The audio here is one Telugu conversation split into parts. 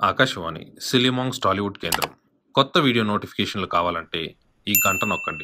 ఆకాశవాణి సిలిమాంగ్స్ టాలీవుడ్ కేంద్రం కొత్త వీడియో నోటిఫికేషన్లు కావాలంటే ఈ గంట నొక్కండి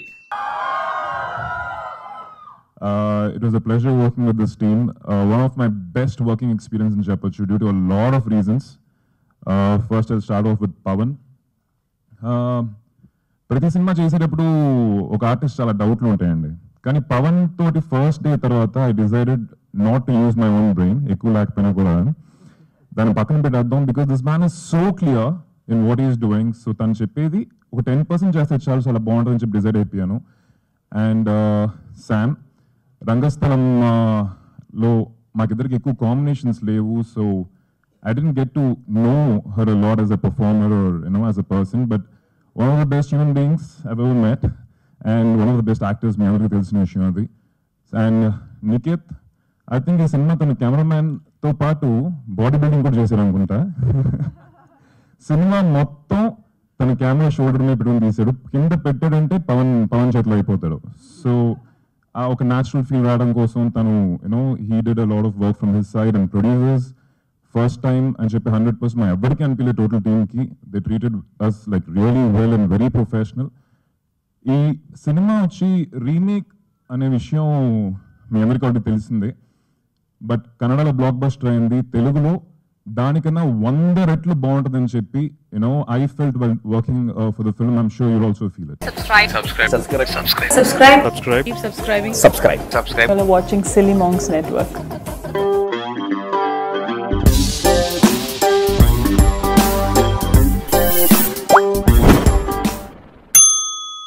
Uh, it was a pleasure working with this team. Uh, one of my best working experience in Chapachu due to a lot of reasons. Uh, first, I'll start off with Pavan. Uh, ప్రతి సినిమా చేసేటప్పుడు ఒక ఆర్టిస్ట్ చాలా డౌట్లు ఉంటాయండి కానీ పవన్ తోటి ఫస్ట్ డే తర్వాత I decided not to use my own brain ఎక్కువ లేకపోయినా కూడా దాన్ని పక్కన పెట్టేద్దాం because this man is so clear in what he's doing so తను చెప్పేది ఒక టెన్ పర్సెంట్ చేస్తే చాలు చాలా బాగుంటుందని చెప్పి డిసైడ్ అయిపోయాను అండ్ శామ్ రంగస్థలం uh, లో మాకిద్దరికి ఎక్కువ కాంబినేషన్స్ లేవు so I didn't get to know her lot as a performer or you know as a person but one of the best human beings I ever met and one of the best actors మీ ఎవరికి తెలిసిన విషయం అది అండ్ నికేత్ ఐ థింక్ ఈ సినిమా తన కెమెరామ్యాన్తో పాటు బాడీ బిల్డింగ్ కూడా చేశారు అనుకుంటా సినిమా మొత్తం తన కెమెరా షోల్డర్ మీద పెట్టుకుని తీశాడు కింద పెట్టాడంటే పవన్ పవన్ చేతిలో అయిపోతాడు సో ఆ ఒక న్యాచురల్ ఫీల్ రావడం కోసం తను you know he did a lot of work from his side and producers first time అని చెప్పి హండ్రెడ్ పర్సెంట్ మా ఎవరికి అనిపించలే టోటల్ టీమ్కి they treated us like really well and very professional ఈ సినిమా వచ్చి రీమేక్ అనే విషయం మీ అందరికీ ఆల్రెడీ తెలిసిందే బట్ కన్నడలో బ్లాక్ బస్టర్ అయింది తెలుగులో దానికన్నా వంద రెట్లు బాగుంటుందని చెప్పి you know I felt well working for the film I'm sure you'll also feel it subscribe subscribe subscribe keep subscribing subscribe You're watching silly monks network